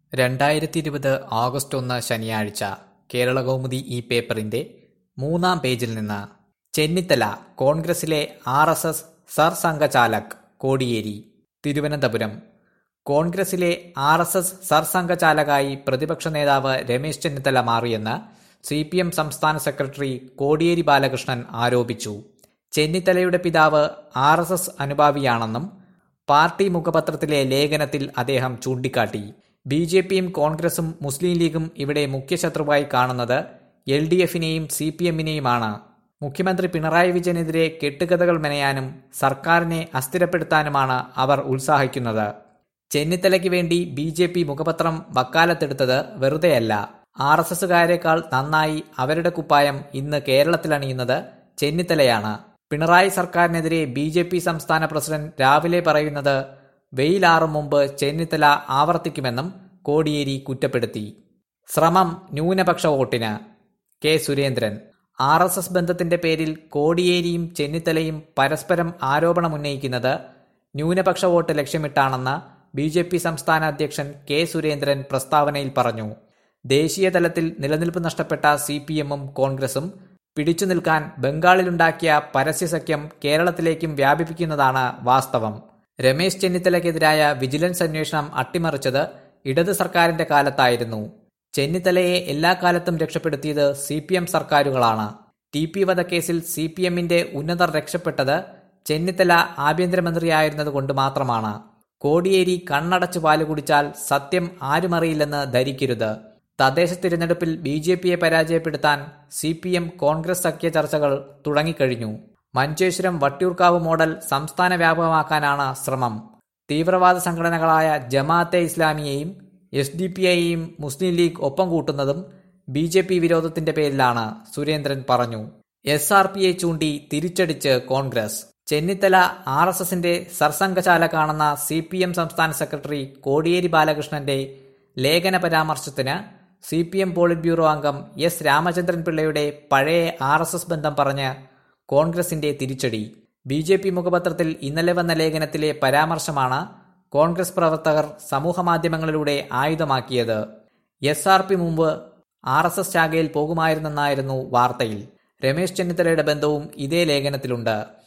രണ്ടായിരത്തി ഇരുപത് ഓഗസ്റ്റ് ഒന്ന് ശനിയാഴ്ച കേരളകൗമുദി ഈ പേപ്പറിന്റെ മൂന്നാം പേജിൽ നിന്ന് ചെന്നിത്തല കോൺഗ്രസിലെ R S S Sarsanghchalak Kodiyeri Thiruvananthapuram കോൺഗ്രസിലെ ആർ എസ് എസ് സർസംഘചാലകായി പ്രതിപക്ഷ നേതാവ് രമേശ് ചെന്നിത്തല മാറിയെന്ന് സി പി എം സംസ്ഥാന സെക്രട്ടറി കോടിയേരി ബാലകൃഷ്ണൻ ആരോപിച്ചു ചെന്നിത്തലയുടെ പിതാവ് ആർ എസ് എസ് അനുഭാവിയാണെന്നും പാർട്ടി മുഖപത്രത്തിലെ ലേഖനത്തിൽ അദ്ദേഹം ചൂണ്ടിക്കാട്ടി ബി ജെ പിയും കോൺഗ്രസും മുസ്ലിം ലീഗും ഇവിടെ മുഖ്യശത്രുവായി കാണുന്നത് എൽ ഡി എഫിനെയും സി പി എമ്മിനെയുമാണ് മുഖ്യമന്ത്രി പിണറായി വിജയനെതിരെ കെട്ടുകഥകൾ മെനയാനും സർക്കാരിനെ അസ്ഥിരപ്പെടുത്താനുമാണ് അവർ ഉത്സാഹിക്കുന്നത് ചെന്നിത്തലയ്ക്ക് വേണ്ടി ബി ജെ പി മുഖപത്രം വക്കാലത്തെടുത്തത് വെറുതെയല്ല ആർ എസ് എസുകാരേക്കാൾ നന്നായി അവരുടെ കുപ്പായം ഇന്ന് കേരളത്തിലണിയുന്നത് ചെന്നിത്തലയാണ് പിണറായി സർക്കാരിനെതിരെ ബി ജെ പി സംസ്ഥാന പ്രസിഡന്റ് രാവിലെ പറയുന്നത് വെയിലാറും മുമ്പ് ചെന്നിത്തല ആവർത്തിക്കുമെന്നും കോടിയേരി കുറ്റപ്പെടുത്തി ശ്രമം ന്യൂനപക്ഷ വോട്ടിന് K Surendran R S S ബന്ധത്തിന്റെ പേരിൽ കോടിയേരിയും ചെന്നിത്തലയും പരസ്പരം ആരോപണമുന്നയിക്കുന്നത് ന്യൂനപക്ഷ വോട്ട് ലക്ഷ്യമിട്ടാണെന്ന് ബി ജെ പി സംസ്ഥാന അധ്യക്ഷൻ കെ സുരേന്ദ്രൻ പ്രസ്താവനയിൽ പറഞ്ഞു ദേശീയ തലത്തിൽ നിലനിൽപ്പ് നഷ്ടപ്പെട്ട സി പി എമ്മും കോൺഗ്രസും പിടിച്ചു നിൽക്കാൻ ബംഗാളിലുണ്ടാക്കിയ പരസ്യസഖ്യം കേരളത്തിലേക്കും വ്യാപിപ്പിക്കുന്നതാണ് വാസ്തവം രമേശ് ചെന്നിത്തലയ്ക്കെതിരായ വിജിലൻസ് അന്വേഷണം അട്ടിമറിച്ചത് ഇടത് സർക്കാരിന്റെ കാലത്തായിരുന്നു ചെന്നിത്തലയെ എല്ലാ കാലത്തും രക്ഷപ്പെടുത്തിയത് സി പി എം സർക്കാരുകളാണ് ടി പി വധക്കേസിൽ സി പി എമ്മിന്റെ ഉന്നതർ രക്ഷപ്പെട്ടത് ചെന്നിത്തല ആഭ്യന്തരമന്ത്രിയായിരുന്നത് കൊണ്ട് മാത്രമാണ് കോടിയേരി കണ്ണടച്ചു പാല് കുടിച്ചാൽ സത്യം ആരുമറിയില്ലെന്ന് ധരിക്കരുത് തദ്ദേശ തിരഞ്ഞെടുപ്പിൽ ബി ജെ പിയെ പരാജയപ്പെടുത്താൻ സി പി എം കോൺഗ്രസ് സഖ്യ ചർച്ചകൾ തുടങ്ങിക്കഴിഞ്ഞു മഞ്ചേശ്വരം വട്ടിയൂർക്കാവ് മോഡൽ സംസ്ഥാന വ്യാപകമാക്കാനാണ് ശ്രമം തീവ്രവാദ സംഘടനകളായ ജമാഅത്തെ ഇസ്ലാമിയെയും എസ് ഡി പി ഐയെയും മുസ്ലിം ലീഗ് ഒപ്പം കൂട്ടുന്നതും ബി ജെ പി വിരോധത്തിന്റെ പേരിലാണ് സുരേന്ദ്രൻ പറഞ്ഞു എസ് ആർ പിയെ ചൂണ്ടി തിരിച്ചടിച്ച് കോൺഗ്രസ് ചെന്നിത്തല ആർ എസ് എസിന്റെ സർസംഘചാലകാണെന്ന സി പി എം സംസ്ഥാന സെക്രട്ടറി കോടിയേരി ബാലകൃഷ്ണന്റെ ലേഖന പരാമർശത്തിന് C P M politburo അംഗം എസ് രാമചന്ദ്രൻ പിള്ളയുടെ പഴയ ആർ എസ് എസ് ബന്ധം പറഞ്ഞ് കോൺഗ്രസിന്റെ തിരിച്ചടി ബി ജെ പി മുഖപത്രത്തിൽ ഇന്നലെ വന്ന ലേഖനത്തിലെ പരാമർശമാണ് കോൺഗ്രസ് പ്രവർത്തകർ സമൂഹമാധ്യമങ്ങളിലൂടെ ആയുധമാക്കിയത് എസ് ആർ പി മുമ്പ് ആർ എസ് എസ് ശാഖയിൽ പോകുമായിരുന്നെന്നായിരുന്നു വാർത്തയിൽ രമേശ് ചെന്നിത്തലയുടെ ബന്ധവും ഇതേ ലേഖനത്തിലുണ്ട്